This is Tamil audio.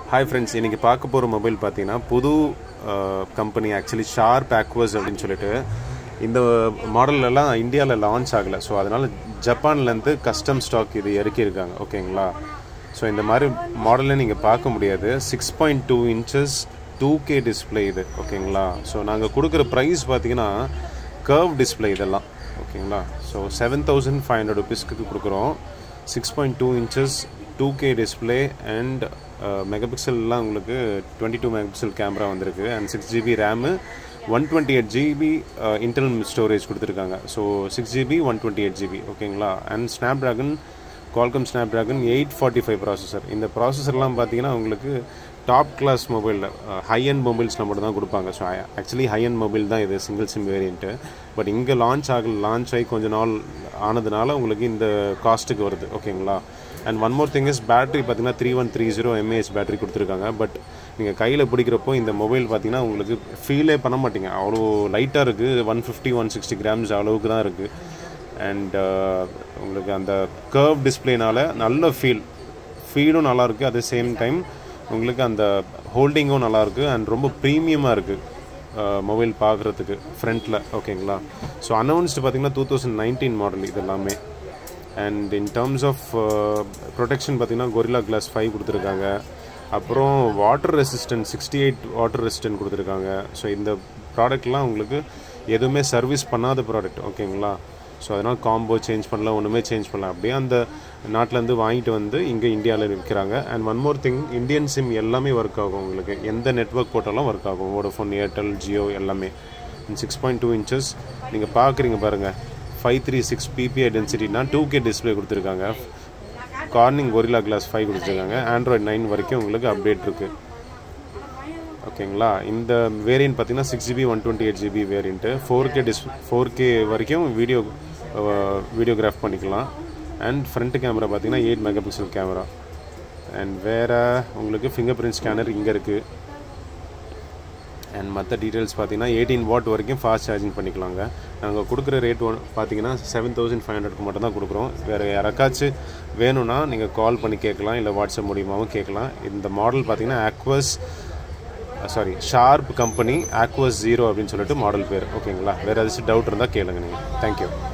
ஹாய் ஃப்ரெண்ட்ஸ் இன்றைக்கி பார்க்க போகிற மொபைல் பார்த்தீங்கன்னா புது கம்பெனி ஆக்சுவலி ஷார்ப் ஆக்வஸ் அப்படின்னு சொல்லிட்டு இந்த மாடல்லாம் இந்தியாவில் லான்ச் ஆகலை ஸோ அதனால் ஜப்பான்லேருந்து கஸ்டம் ஸ்டாக் இது இறக்கியிருக்காங்க ஓகேங்களா ஸோ இந்த மாதிரி மாடலை நீங்கள் பார்க்க முடியாது six point two inches two K display இது ஓகேங்களா ஸோ நாங்கள் கொடுக்குற ப்ரைஸ் பார்த்தீங்கன்னா கர்வ் டிஸ்பிளே இதெல்லாம் ஓகேங்களா so seven thousand five hundred ருபீஸ்க்கு கொடுக்குறோம் six point two inches two K display and மெகாபிக்சல்லாம் உங்களுக்கு டுவெண்ட்டி டூ மெகாபிக்சல் கேமரா வந்திருக்கு and six GB RAM one twenty eight GB internal storage கொடுத்துருக்காங்க so six GB one twenty eight GB ஓகேங்களா and Snapdragon Qualcomm Snapdragon eight forty five processor இந்த ப்ராசஸர்லாம் பார்த்தீங்கன்னா உங்களுக்கு டாப் கிளாஸ் மொபைலில் ஹை அண்ட் மொபைல்ஸில் மட்டும் தான் கொடுப்பாங்க so actually high end mobile தான் இது சிங்கிள் சிம் வேரியண்ட்டு பட் இங்கே லான்ச் ஆகல லான்ச் ஆகி கொஞ்ச நாள் ஆனதுனால உங்களுக்கு இந்த காஸ்ட்டுக்கு வருது ஓகேங்களா and one more thing is battery பார்த்தீங்கன்னா three one three zero mAh battery கொடுத்துருக்காங்க பட் நீங்கள் கையில் பிடிக்கிறப்போ இந்த மொபைல் பார்த்தீங்கன்னா உங்களுக்கு ஃபீலே பண்ண மாட்டீங்க அவ்வளோ லைட்டாக இருக்குது one fifty one sixty grams அளவுக்கு தான் இருக்குது அண்ட் உங்களுக்கு அந்த கர்வ் டிஸ்பிளேனால நல்ல ஃபீல் ஃபீலும் நல்லாயிருக்கு அட் த சேம் டைம் உங்களுக்கு அந்த ஹோல்டிங்கும் நல்லாயிருக்கு அண்ட் ரொம்ப ப்ரீமியமாக இருக்குது மொபைல் பார்க்குறதுக்கு ஃப்ரண்ட்டில் ஓகேங்களா ஸோ அனௌன்ஸ்டு பார்த்தீங்கன்னா டூ தௌசண்ட் நைன்டீன் மாடல் இது எல்லாமே and in terms of protection பார்த்தீங்கன்னா கொரிலா கிளாஸ் ஃபைவ் கொடுத்துருக்காங்க அப்புறம் water resistant sixty eight water resistant கொடுத்துருக்காங்க ஸோ இந்த ப்ராடக்ட்லாம் உங்களுக்கு எதுவுமே சர்வீஸ் பண்ணாத ப்ராடக்ட் ஓகேங்களா ஸோ அதனால் காம்போ சேஞ்ச் பண்ணலாம் ஒன்றுமே சேஞ்ச் பண்ணலாம் அப்படியே அந்த நாட்டிலேருந்து வாங்கிட்டு வந்து இங்கே இந்தியாவில் விற்கிறாங்க and one more thing Indian SIM எல்லாமே ஒர்க் ஆகும் உங்களுக்கு எந்த நெட்ஒர்க் போட்டாலும் ஒர்க் ஆகும் வோடஃபோன் ஏர்டெல் ஜியோ எல்லாமே சிக்ஸ் பாயிண்ட் டூ இன்ச்சஸ் நீங்கள் பார்க்குறீங்க பாருங்கள் ஃபைவ் த்ரீ சிக்ஸ் பிபிஐ டென்சிட்டினா டூ கே டிஸ்பிளே கொடுத்துருக்காங்க கார்னிங் கொரிலா கிளாஸ் ஃபைவ் கொடுத்துருக்காங்க ஆண்ட்ராய்ட் நைன் வரைக்கும் உங்களுக்கு அப்டேட் இருக்குது ஓகேங்களா இந்த வேரியன்ட் பார்த்தீங்கன்னா six GB one twenty eight GB variant four K டிஸ் ஃபோர் கே வரைக்கும் வீடியோ வீடியோகிராஃப் பண்ணிக்கலாம் அண்ட் ஃப்ரண்ட் கேமரா பார்த்தீங்கன்னா eight megapixel camera and வேறு உங்களுக்கு ஃபிங்கர் பிரிண்ட் ஸ்கேனர் இங்கே இருக்குது அண்ட் மற்ற டீட்டெயில்ஸ் பார்த்தீங்கன்னா எயிட்டீன் வாட் வரைக்கும் ஃபாஸ்ட் சார்ஜிங் பண்ணிக்கலாங்க நாங்கள் கொடுக்குற ரேட் பார்த்தீங்கன்னா செவன் தௌசண்ட் ஃபைவ் ஹண்ட்ரட்க்கு மட்டும் தான் கொடுக்குறோம் வேறு யாராக்காச்சும் வேணும்னா நீங்கள் கால் பண்ணி கேட்கலாம் இல்லை வாட்ஸ்அப் மூலியமாகவும் கேட்கலாம் இந்த மாடல் பார்த்தீங்கன்னா Aquos sorry Sharp company Aquos zero அப்படின்னு சொல்லிட்டு மாடல் பேர் ஓகேங்களா வேறு ஏதாச்சும் டவுட் இருந்தால் கேளுங்க நீங்கள் தேங்க்யூ